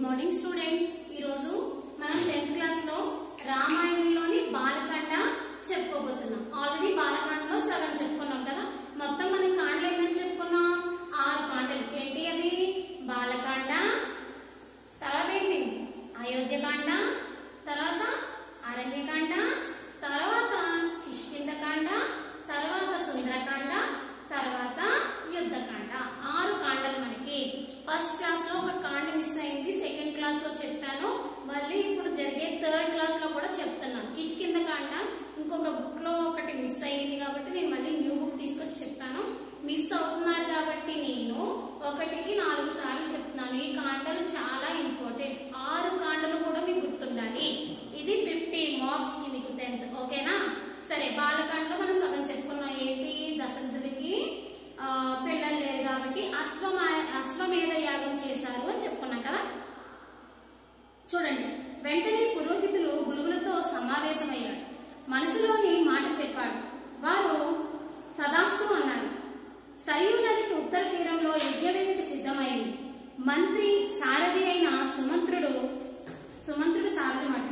morning students ఈరోజు మనం tenth class లో రామాయణంలోని బాలకాండ చెప్పుకోబోతున్నాం ఆల్రెడీ బాలకాండలో సగం చెప్పుకున్నాం కదా మొత్తం మనం కాండలు ఏమని చెప్పుకున్నాం ఆరు కాండలు ఏంటి అది బాలకాండ తర్వాత ఏంటి అయోధ్యకాండ తర్వాత అరణ్యకాండ తర్వాత కిష్కిందకాండ తర్వాత సుందరకాండ తర్వాత యుద్ధకాండ ఆరు కాండలు మనకి ఫస్ట్ క్లాస్ లో ఒక కాండ మిస్ అయింది సెకండ్ క్లాస్ లో చెప్పాను మళ్ళీ ఇప్పుడు జరిగే థర్డ్ క్లాస్ లో కూడా చెప్తున్నాను కిష్కింద కాండ ఇంకొక బుక్ లో ఒకటి మిస్ అయింది కాబట్టి నేను మళ్ళీ న్యూ బుక్ తీసుకొచ్చి చెప్పాను మిస్ అవుతున్నారు కాబట్టి నేను ఒకటికి నాలుగు సార్లు చెప్తున్నాను ఈ కాండలు చాలా ఇంపార్టెంట్ ఆరు కాండలు కూడా మీకు గుర్తుండాలి ఇది ఫిఫ్టీ మార్క్స్ కి మీకు టెన్త్ ఓకేనా సరే బాలకాండలో మనం సగం చెప్పుకున్నాం ఏంటి దశరథుడికి ఆ, పిల్లలు లేరు కాబట్టి అశ్వమ అశ్వమేధ యాగం చేశారు అని చెప్పుకున్నాం కదా చూడండి వెంటనే పురోహితులు గురువులతో సమావేశమయ్యాడు మనసులోని మాట చెప్పాడు వారు తదాస్తు అన్నారు సరియు నదికి ఉత్తర తీరంలో యజ్ఞవేదిక సిద్ధమైంది మంత్రి సారథి అయిన సుమంత్రుడు సుమంత్రుడు సారథి మాట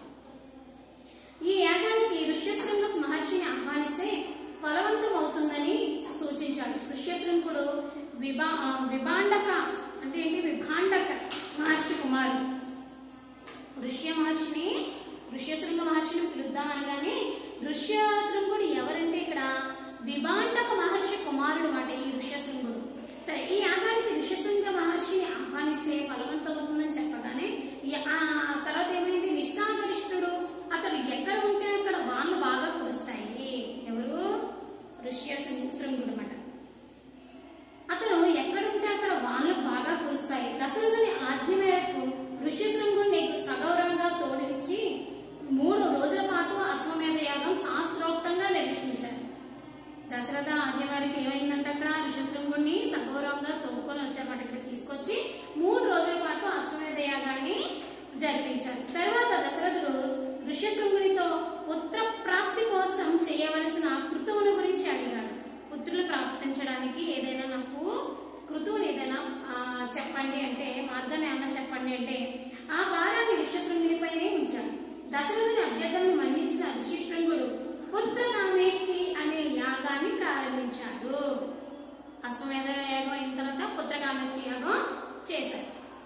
ఈ యాగానికి ఋష్యశృంగ మహర్షిని ఆహ్వానిస్తే ఫలవంతం అవుతుందని సూచించాడు ఋష్యశృంగుడు విభా ఆ, విభాండక అంటే ఏంటి విభాండక మహర్షి కుమారుడు ఋష్య మహర్షిని ఋష్యశృంగ మహర్షిని పిలుద్దాం అనగానే ఋష్యశృంగుడు ఎవరంటే ఇక్కడ విభాండక మహర్షి కుమారుడు మాట ఈ ఋష్యశృంగుడు సరే ఈ యాగానికి ఋష్యశృంగ మహర్షిని ఆహ్వానిస్తే ఫలవంతమవుతుందని చెప్పగానే ఈ- ఆ తర్వాత ఏమైంది నిష్ఠాగరిష్ఠుడు అతడు ఎక్కడ ఉంటే అక్కడ వాన్లు బాగా కురుస్తాయి ఎవరు ఋష్యశృంగుడు అన్నమాట అతను ఎక్కడుంటే అక్కడ వానలు బాగా కురుస్తాయి దశరథుని ఆజ్ఞ మేరకు ఋష్యశృంగుడిని సగౌరవంగా తోడిచ్చి మూడు రోజుల పాటు అశ్వమేధ యాగం శాస్త్రోక్తంగా నిర్వచించారు దశరథ ఆజ్ఞ మేరకు ఏమైందంటే అక్కడ ఋషశృంగుడిని సగౌరవంగా తోడుకొని వచ్చారన్నమాట ఇక్కడ తీసుకొచ్చి మూడు రోజుల పాటు అశ్వమేధ యాగాన్ని జరిపించారు తర్వాత దశరథుడు ఋష్యశృంగునితో పుత్ర ప్రాప్తి కోసం చేయవలసిన కృతువుల గురించి అడిగాడు పుత్రులు ప్రాప్తించడానికి ఏదైనా నాకు కృతువుని ఏదైనా ఆ, చెప్పండి అంటే మార్గాన్ని ఏమన్నా చెప్పండి అంటే ఆ భారాన్ని ఋష్యశృంగునిపైనే ఉంచాడు దశరథుని అభ్యర్థనను మన్నించిన ఋషిశృంగుడు పుత్రకామేష్టి అనే యాగాన్ని ప్రారంభించాడు అశ్వమేధ యాగం అయిన తర్వాత పుత్రకామేష్టి యాగం చేశారు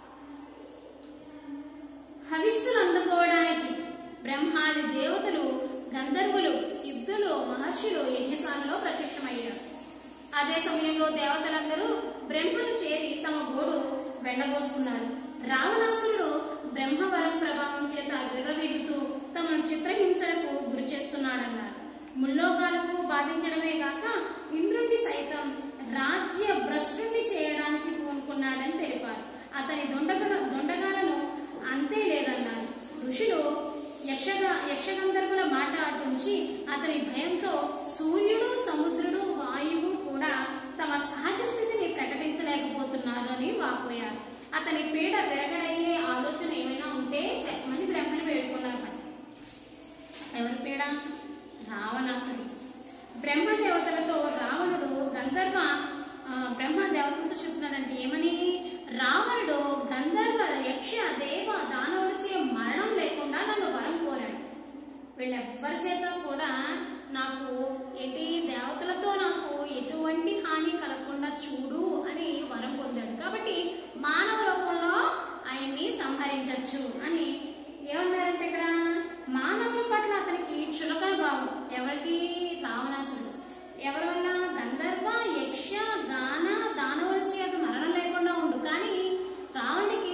హవిస్సులు అందుకోవడానికి బ్రహ్మాది దేవతలు గంధర్వులు సిద్ధులు మహర్షులు యజ్ఞశాలలో ప్రత్యక్షమయ్యారు అదే సమయంలో దేవతలందరూ బ్రహ్మను చేరి తమ గోడు వెండబోసుకున్నారు రావణాసురుడు బ్రహ్మవరం ప్రభావం చేత విర్రవీగుతూ తమను చిత్రహింసలకు గురి చేస్తున్నాడన్నారు ముల్లోకాలకు బాధించడమే కాక ఇంద్రుడిని సైతం రాజ్య భ్రష్టుణ్ణి చేయడానికి పూనుకున్నాడని తెలిపారు అతని దొండగ దొండగాలను అంతే లేదన్నారు ఋషులు యక్షగ యక్షగంధర్వుల మాట అటుంచి అతని భయంతో సూర్యుడు సముద్రుడు వాయువు కూడా తమ సహజ స్థితిని ప్రకటించలేకపోతున్నారు అని వాపోయారు అతని పీడ విరగడయ్యే ఆలోచన ఏమైనా ఉంటే చెప్పమని బ్రహ్మని వేడుకున్నారు ఎవరి పీడ రావణాసురుడు బ్రహ్మదేవతలతో రావణుడు గంధర్వ ఆ, బ్రహ్మ దేవతలతో చెప్తున్నాడంటే ఏమని రావణుడు గంధర్వ యక్ష దేవ దానవుడిచే మరణం లేకుండా నన్ను వరం కోరాడు వీళ్ళెవ్వరి చేత కూడా నాకు ఏంటి దేవతలతో నాకు ఎటువంటి హాని కలగకుండా చూడు అని వరం పొందాడు కాబట్టి మానవ రూపంలో ఆయన్ని సంహరించవచ్చు అని ఏమన్నారంటే ఇక్కడ మానవుల పట్ల అతనికి చులకన భావం ఎవరికి రావణాసురుడు ఎవరి వల్ల గంధర్వ యక్ష గాన దానవుల చేత మరణం లేకుండా ఉండు కానీ రావణుడికి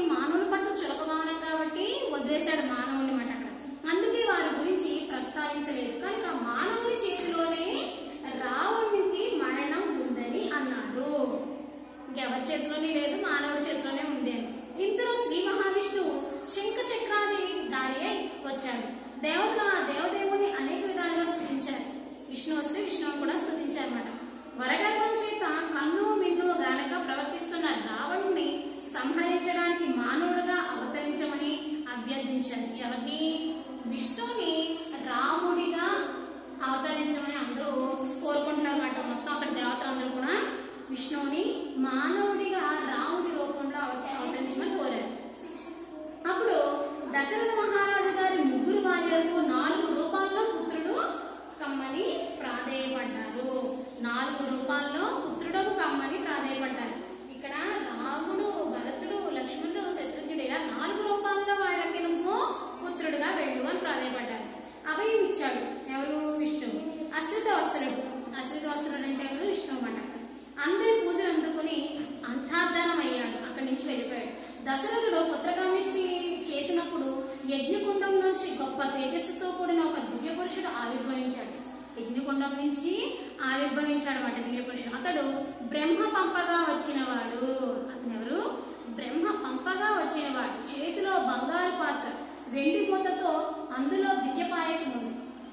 దశరథ మహారాజు గారి ముగ్గురు భార్యలకు నాలుగు రూపాల్లో పుత్రుడు కమ్మని ప్రాధేయపడ్డారు నాలుగు రూపాల్లో పుత్రుడు కమ్మని ప్రాధేయపడ్డారు ఇక్కడ రాముడు భరతుడు లక్ష్మణుడు శత్రుఘ్నుడు ఇలా నాలుగు రూపాల్లో వాళ్ళకి నువ్వు పుత్రుడుగా వెళ్ళు అని ప్రాధేయపడ్డారు అభయం ఇచ్చాడు ఎవరు విష్ణువు అశ్రిత వస్త్రుడు అశ్రిత వస్త్రుడు అంటే ఎవరు విష్ణువు అన్నమాట అందరి పూజలు అందుకుని అంతర్ధానం అయ్యాడు అక్కడి నుంచి వెళ్ళిపోయాడు దశరథుడు పుత్రకామిష్టి చేసినప్పుడు యజ్ఞకుండం నుంచి గొప్ప తేజస్సుతో కూడిన ఒక దివ్య పురుషుడు ఆవిర్భవించాడు యజ్ఞకుండం నుంచి ఆవిర్భవించాడు అన్నమాట దివ్య పురుషుడు అతడు బ్రహ్మ పంపగా వచ్చినవాడు అతను ఎవరు బ్రహ్మ పంపగా వచ్చినవాడు చేతిలో బంగారు పాత్ర వెండి మూతతో అందులో దివ్య పాయసం ఉంది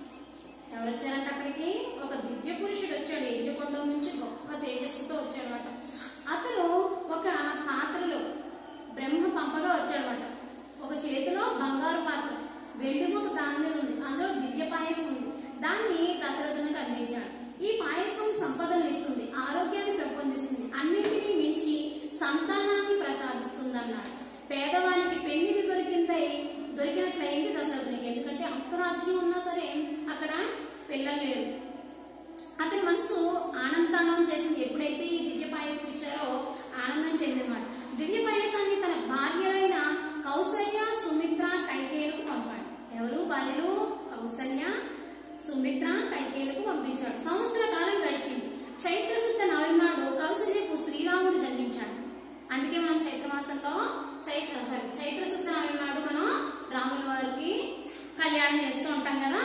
ఎవరు వచ్చారంటే అక్కడికి ఒక దివ్య పురుషుడు వచ్చాడు యజ్ఞకొండం నుంచి గొప్ప తేజస్సుతో వచ్చాడనమాట అతను ఒక పాత్రలో బ్రహ్మ పంపగా వచ్చాడనమాట ఒక చేతిలో బంగారు పాత్ర వెండి మూత దాని మీద ఉంది అందులో దివ్య పాయసం ఉంది దాన్ని దశరథునికి అందించాడు ఈ పాయసం సంపదను ఇస్తుంది ఆరోగ్యాన్ని పెంపొందిస్తుంది అన్నింటినీ మించి సంతానాన్ని ప్రసాదిస్తుంది అన్నాడు పేదవానికి పెళ్లిది దొరికిందై దొరికినట్లయింది దశరథునికి ఎందుకంటే అంత రాజ్యం ఉన్నా సరే అక్కడ పిల్లలు లేరు అతని మనసు ఆనందానం చేసింది ఎప్పుడైతే ఈ దివ్య పాయసం ఇచ్చారో ఆనందం చెందినమాట దివ్య పాయసాన్ని తన భార్యలైన కౌసల్య సుమిత్ర కైకేయులకు పంపాడు ఎవరు భార్యలు కౌసల్య సుమిత్ర కైకేయులకు పంపించాడు సంవత్సర కాలం గడిచింది చైత్రశుద్ధ నవమి నాడు కౌసల్యకు శ్రీరాముడు జన్మించాడు అందుకే మనం చైత్ర మాసంలో చైత్ర సారీ చైత్రశుద్ధ నవమి నాడు మనం రాముల వారికి కళ్యాణం చేస్తూ ఉంటాం కదా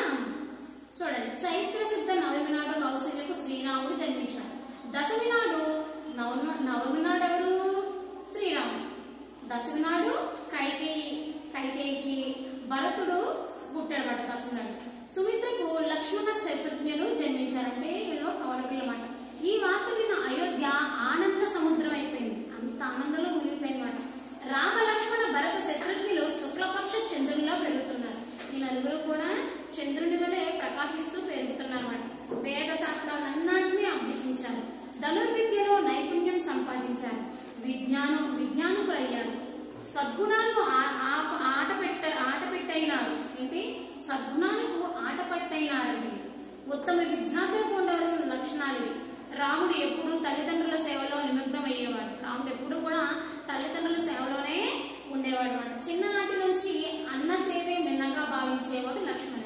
చూడండి చైత్ర శుద్ధ నవమి నాడు కౌశల్యకు శ్రీరాముడు జన్మించాడు దశమి నాడు నవ నవమి నాడు ఎవరు శ్రీరాముడు దశమి నాడు కైకేయి కైకేయికి భరతుడు పుట్టాడనమాట దశమి నాడు సుమిత్రకు లక్ష్మణ శత్రుఘ్నులు జన్మించారంటే వీళ్ళు కవలకులమాట ఈ వార్త విన్న అయోధ్య ఆనంద సముద్రం అయిపోయింది అంత ఆనందంలో మునిగిపోయినమాట రామ లక్ష్మణ భరత శత్రుఘ్నులు శుక్లపక్ష చంద్రునిలో పెరుగుతున్నారు ఈ నలుగురు కూడా చంద్రుని వలె ప్రకాశిస్తూ పెరుగుతున్నమాట వేద శాస్త్రాలన్నింటినీ అభ్యసించారు ధనుర్విద్యలో నైపుణ్యం సంపాదించారు విజ్ఞానం విజ్ఞానకులయ్యారు సద్గుణాలను ఆ- ఆ- ఆట పెట్ట ఆట పెట్టైనారు ఏంటి సద్గుణాలకు ఆట పట్టైనారండి ఉత్తమ విద్యార్థులకు ఉండవలసిన లక్షణాలు ఇవి రాముడు ఎప్పుడు తల్లిదండ్రుల సేవలో నిమగ్నం అయ్యేవాడు రాముడు ఎప్పుడు కూడా తల్లిదండ్రుల సేవలోనే ఉండేవాడు అన్నమాట చిన్ననాటి నుంచి అన్న సేవే మిన్నగా భావించేవాడు లక్ష్మణుడు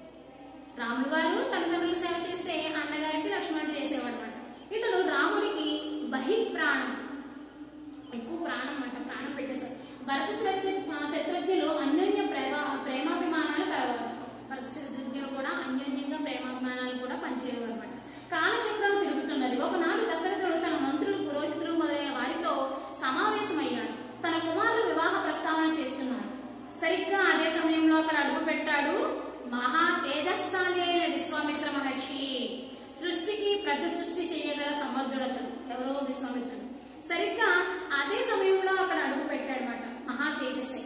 రాముడు గారు తల్లిదండ్రుల సేవ చేస్తే అన్నగారికి లక్ష్మణుడు చేసేవాడు అనమాట ఇతడు రాముడికి బహి ప్రాణం ఎక్కువ ప్రాణం అంట ప్రాణం పెట్టేశారు భరత శత్రు శత్రుఘ్నులు అన్యోన్య ప్రేమ ప్రేమాభిమానాలు కలవారు భరత శత్రుఘ్నులు కూడా అన్యోన్యంగా ప్రేమాభిమానాలు కూడా పంచేవారు అనమాట కాలచక్రం తిరుగుతున్నది ఒకనాడు దశరథుడు తన మంత్రులు పురోహితులు మొదలైన వారితో సమావేశమయ్యాడు తన కుమారుడు వివాహ ప్రస్తావన చేస్తున్నాడు సరిగ్గా అదే సమయంలో అక్కడ అడుగు పెట్టాడు మహా తేజస్సాలి అయిన విశ్వామిత్ర మహర్షి సృష్టికి ప్రతి సృష్టి చేయగల సమర్థుడతడు ఎవరో విశ్వామిత్రుడు సరిగ్గా అదే సమయంలో అక్కడ అడుగు పెట్టాడనమాట మహా తేజస్సై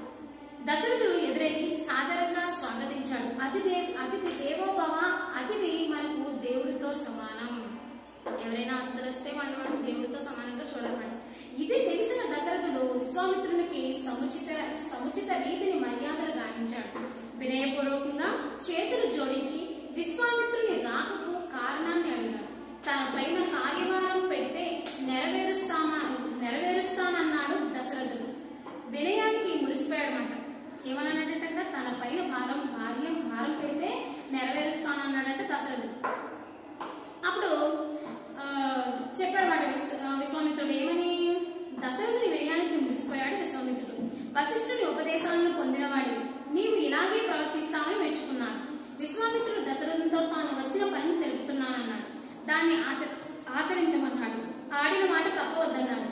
దశరథుడు ఎదురెళ్ళి సాదరంగా స్వాగతించాడు అతిథి అతిథి దేవోభవ అతిథి మనకు దేవుడితో సమానం ఎవరైనా అతిథులు వస్తే వాళ్ళు మనం దేవుడితో సమానంగా చూడాలన్నమాట ఇది తెలిసిన దశరథుడు విశ్వామిత్రునికి సముచిత సముచిత రీతిని మర్యాదలు గావించాడు వినయపూర్వకంగా చేతులు జోడించి విశ్వామిత్రుని రాకకు కారణాన్ని అడిగాడు తన పైన కార్యభారం పెడితే నెరవేరుస్తానా నెరవేరుస్తానన్నాడు దశరథుడు వినయానికి మురిసిపోయాడనమాట ఏమన్నాడంటే తన పైన భారం భార్యం భారం పెడితే నెరవేరుస్తానన్నాడంట దశరథుడు అప్పుడు ఆ, చెప్పాడన్నమాట విశ్వ ఆ, విశ్వామిత్రుడు ఏమని దశరథుని వినయానికి మురిసిపోయాడు విశ్వామిత్రుడు వశిష్ఠుని ఉపదేశాలను పొందినవాడివి నీవు ఇలాగే ప్రవర్తిస్తావని మెచ్చుకున్నాను విశ్వామిత్రుడు దశరథునితో తాను వచ్చిన పని తెలుపుతున్నానన్నాడు దాన్ని ఆచ ఆచరించమన్నాడు ఆడిన మాట తప్పవద్దన్నాడు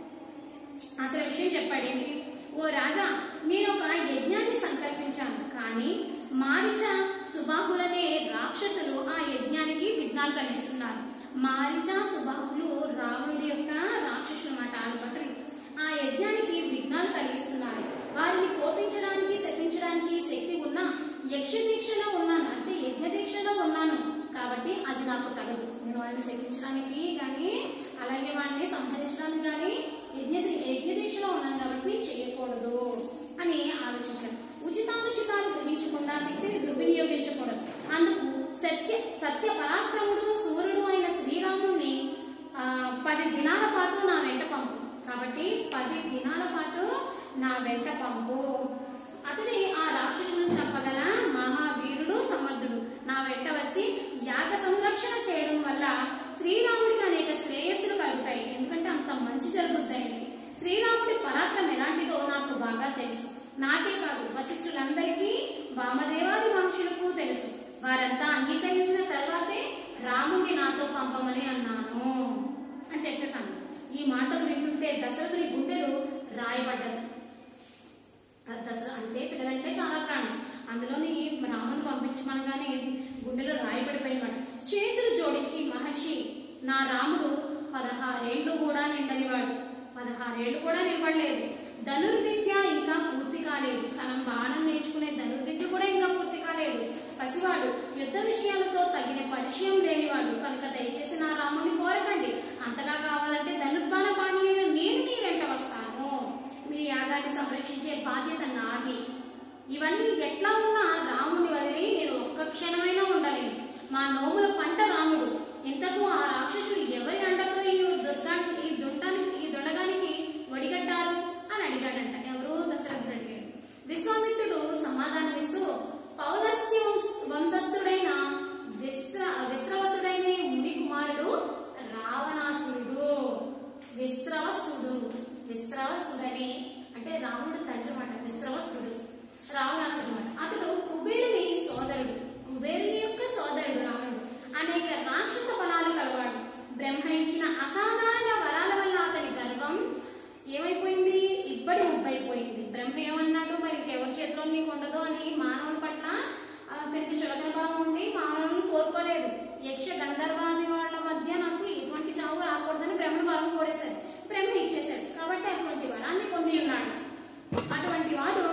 అసలు విషయం చెప్పాడు ఏంటి ఓ రాజా నేను ఒక యజ్ఞాన్ని సంకల్పించాను కానీ మారిచ సుబాహులనే రాక్షసులు ఆ యజ్ఞానికి విఘ్నాలు కలిగిస్తున్నారు మారిచ సుబాహులు రావణుడి యొక్క రాక్షసులు అన్నమాట ఆలుపత్రులు ఆ యజ్ఞానికి విఘ్నాలు కలిగిస్తున్నారు వారిని కోపించడానికి శపించడానికి శక్తి ఉన్న యక్ష దీక్షలో ఉన్నాను అంటే యజ్ఞ దీక్షలో ఉన్నాను కాబట్టి అది నాకు తగదు నేను వాళ్ళని శపించడానికి కానీ అలాగే వాళ్ళని సంహరించడానికి కానీ యజ్ఞ యజ్ఞ దీక్షలో ఉన్నాను కాబట్టి నేను చేయకూడదు అని ఆలోచించాను వశిష్ఠులందరికీ వామదేవాది మహర్షులకు తెలుసు వారంతా అంగీకరించిన తర్వాతే రాముడిని నాతో పంపమని అన్నాను అని చెప్పేశాను ఈ మాటలు వింటుంటే దశరథుని గుండెలు రాయబడ్డది దసరా అంటే పిల్లలంటే చాలా ప్రాణం అందులోని రాముని పంపించమనగానే గుండెలో రాయబడిపోయినాడు చేతులు జోడించి మహర్షి నా రాముడు పదహారేళ్లు కూడా నిండనివాడు పదహారేళ్లు కూడా నిలబడలేదు ధనుర్విద్య ఇంకా పూర్తి కాలేదు తనం బాణం నేర్చుకునే ధనుర్విద్య కూడా ఇంకా పూర్తి కాలేదు పసివాడు యుద్ధ విషయాలతో తగిన పరిచయం లేనివాడు కనుక దయచేసి నా రాముని కోరకండి అంతగా కావాలంటే ధనుర్బాణ పాండ్యులను నేను మీ వెంట వస్తాను మీ యాగాన్ని సంరక్షించే బాధ్యత నాది ఇవన్నీ ఎట్లా ఉన్నా రాముని వదిలి నేను ఒక్క క్షణమైనా ఉండలేను మా నోముల పంట రాముడు ఇంతకు ఆ రాక్షసులు ఎవరి అండతో ఈ దుర్గానికి ఈ దుండానికి ఈ దొండగానికి వడిగట్టారు అని అడిగాడంట ఎవరు దశరథుడు అడిగాడు విశ్వామిత్రుడు సమాధానమిస్తూ పౌలస్త్య వంశ- వంశస్థుడైన విశ్ర విశ్రవసుడైన ముని కుమారుడు రావణాసురుడు విశ్రవసుడు విశ్రవసుడని అంటే రాముడు తండ్రి మాట విశ్రవసుడు రావణాసుడు మాట అతడు కుబేరుని సోదరుడు కుబేరుని యొక్క సోదరుడు రావణుడు అనేక రాక్షస బలాలు కలవాడు బ్రహ్మ ఇచ్చిన అసాధారణ వరాల వల్ల అతని గర్వం ఏమైపోయింది ఇబ్బడి ఉబ్బైపోయింది బ్రహ్మ ఏమన్నాడు మరి ఇంకెవరి చేతిలో నీకు ఉండదు అని మానవుల పట్ల ఆ, అతనికి చులకన భావం ఉండి మానవులను కోరుకోలేదు యక్ష గంధర్వాది వాళ్ళ మధ్య నాకు ఎటువంటి చావు రాకూడదని బ్రహ్మ వరం కోడేశారు బ్రహ్మ ఇచ్చేశాడు కాబట్టి అటువంటి వరాన్ని పొంది ఉన్నాడు అటువంటి వాడు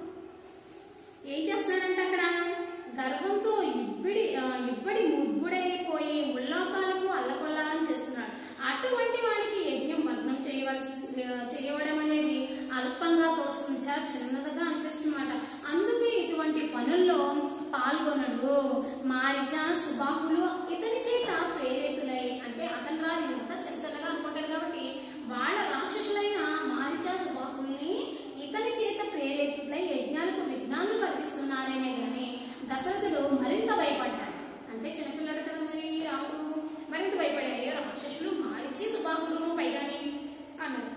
ఏం చేస్తున్నాడంటే అక్కడ గర్వంతో ఇబ్బడి ఆ, ఇబ్బడి ముగ్గుడైపోయి ముల్లోకాలకు అల్లకొల్లాలని చేస్తున్నాడు అటువంటి వాడికి యజ్ఞం భగ్నం చేయవలసి ఆ, చేయవడం అనేది అల్పంగా తోస్తుంది చాలా చిన్నదిగా అనిపిస్తుందన్నమాట అందుకే ఇటువంటి పనుల్లో పాల్గొనడు మారిచ సుబాహులు ఇతని చేత ప్రేరేతులై అంటే అతను రాదు ఎంత చచ్చలగా అనుకుంటాడు కాబట్టి వాళ్ళ రాక్షసులైన మారిచ సుబాహుల్ని ఇతని చేత ప్రేరేతులై యజ్ఞాలకు విఘ్నాలు కలిగిస్తున్నారనే గాని దశరథుడు మరింత భయపడ్డాడు అంటే చిన్నపిల్లడు కదా మరి రాముడు మరింత భయపడాడు అయ్యో రాక్షసులు మారిచి సుబాహులు పైగాని అన్నారు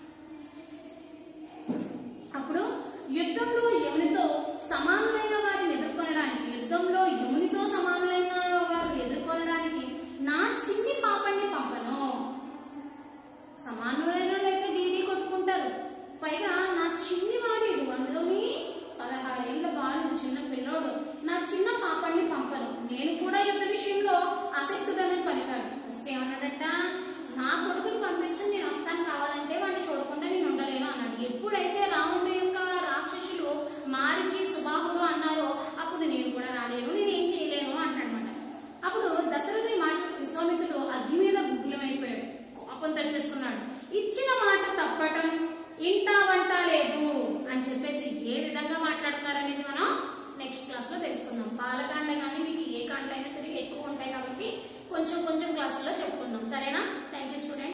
అప్పుడు యుద్ధంలో యమునితో సమానులైన వారిని ఎదుర్కొనడానికి యుద్ధంలో యమునితో సమానులైన వారు ఎదుర్కొనడానికి నా చిన్ని పాపని పంపను సమానులైన అయితే డీడీ కొట్టుకుంటారు పైగా నా చిన్ని వాడిడు అందులోని పదహారేళ్ల బాలుడు చిన్న పిల్లోడు నా చిన్న పాపని పంపను నేను కూడా యుద్ధ విషయంలో ఆసక్తుడని పలికాడు ఫస్ట్ ఏమన్నాడట నా కొడుకుని పంపించి నేను వస్తాను కావాలంటే వాడిని చూడకుండా నేను ఉండలేను అన్నాడు ఎప్పుడైతే రాముడి యొక్క రాక్షసులు మారిచి సుబాహుడు అన్నారో అప్పుడు నేను కూడా రాలేను నేను ఏం చేయలేను అంటాడనమాట అప్పుడు దశరథుని మాటకు విశ్వామిత్రుడు అగ్ని మీద గుగ్గులమైపోయాడు కోపం తెచ్చేసుకున్నాడు ఇచ్చిన మాట తప్పటం ఇంటా వంట లేదు అని చెప్పేసి ఏ విధంగా మాట్లాడుతున్నారనేది మనం నెక్స్ట్ క్లాస్ లో తెలుసుకుందాం బాలకాండ కానీ మీకు ఏ కాండ అయినా సరే ఎక్కువ ఉంటాయి కాబట్టి కొంచెం కొంచెం క్లాసుల్లో చెప్పుకుందాం సరేనా థ్యాంక్ యూ స్టూడెంట్